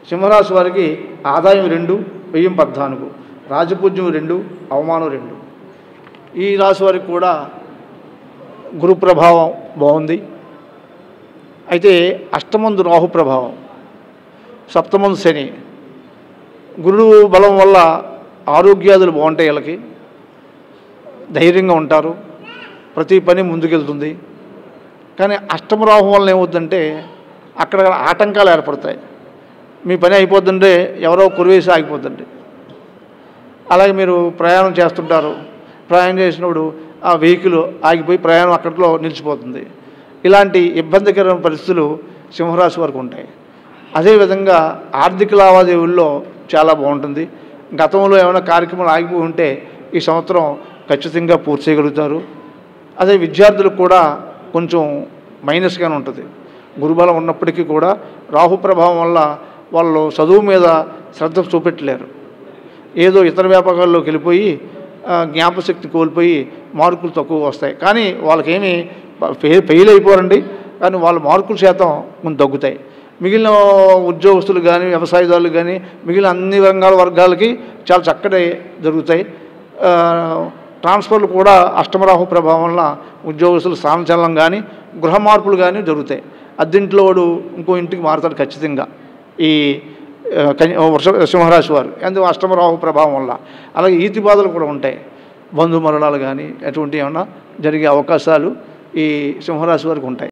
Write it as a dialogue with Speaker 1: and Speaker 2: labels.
Speaker 1: సింహరాశి వారికి ఆదాయం రెండు వ్యయం పద్నాలుగు రాజపూజ్యం రెండు అవమానం రెండు ఈ రాశి వారికి కూడా గురు ప్రభావం బాగుంది అయితే అష్టమందు రాహు ప్రభావం సప్తమందు శని గురువు బలం వల్ల ఆరోగ్యాదులు బాగుంటాయి వీళ్ళకి ధైర్యంగా ఉంటారు ప్రతి పని ముందుకెళ్తుంది కానీ అష్టమ రాహు వల్ల ఏమవుతుందంటే అక్కడ ఆటంకాలు ఏర్పడతాయి మీ పని అయిపోతుంటే ఎవరో కురివేసి ఆగిపోతుంది అలాగే మీరు ప్రయాణం చేస్తుంటారు ప్రయాణం చేసినప్పుడు ఆ వెహికల్ ఆగిపోయి ప్రయాణం అక్కడిలో నిలిచిపోతుంది ఇలాంటి ఇబ్బందికరమైన పరిస్థితులు సింహరాశి వరకు ఉంటాయి అదేవిధంగా ఆర్థిక లావాదేవీల్లో చాలా బాగుంటుంది గతంలో ఏమైనా కార్యక్రమాలు ఆగిపోయి ఉంటే ఈ సంవత్సరం ఖచ్చితంగా పూర్తి చేయగలుగుతారు అదే విద్యార్థులకు కూడా కొంచెం మైనస్గానే ఉంటుంది గురుబలం ఉన్నప్పటికీ కూడా రాహు ప్రభావం వల్ల వాళ్ళు చదువు మీద శ్రద్ధ చూపెట్టలేరు ఏదో ఇతర వ్యాపకాల్లోకి వెళ్ళిపోయి ఆ, జ్ఞాపశక్తి కోల్పోయి మార్కులు తక్కువ వస్తాయి కానీ వాళ్ళకేమీ ఫెయిల్ ఫెయిల్ అయిపోరండి కానీ వాళ్ళ మార్కుల శాతం కొంచెం తగ్గుతాయి మిగిలిన ఉద్యోగస్తులు కానీ వ్యవసాయదారులు కానీ మిగిలిన అన్ని రంగాల వర్గాలకి చాలా చక్కటి జరుగుతాయి ఆ, ట్రాన్స్ఫర్లు కూడా అష్టమరాహు ప్రభావం వల్ల ఉద్యోగస్తులు స్థానచలనం కానీ గృహ మార్పులు కానీ జరుగుతాయి అద్దెంట్లో వాడు ఇంకో ఇంటికి మారుతాడు ఖచ్చితంగా ఈ ఆ, కన్య వృష సింహరాశి వారు ఎందుకు అష్టమరాహు ప్రభావం వల్ల అలాగే ఈతి బాధలు కూడా ఉంటాయి బంధు మరణాలు కానీ అటువంటి ఏమన్నా జరిగే అవకాశాలు ఈ సింహరాశి వారికి ఉంటాయి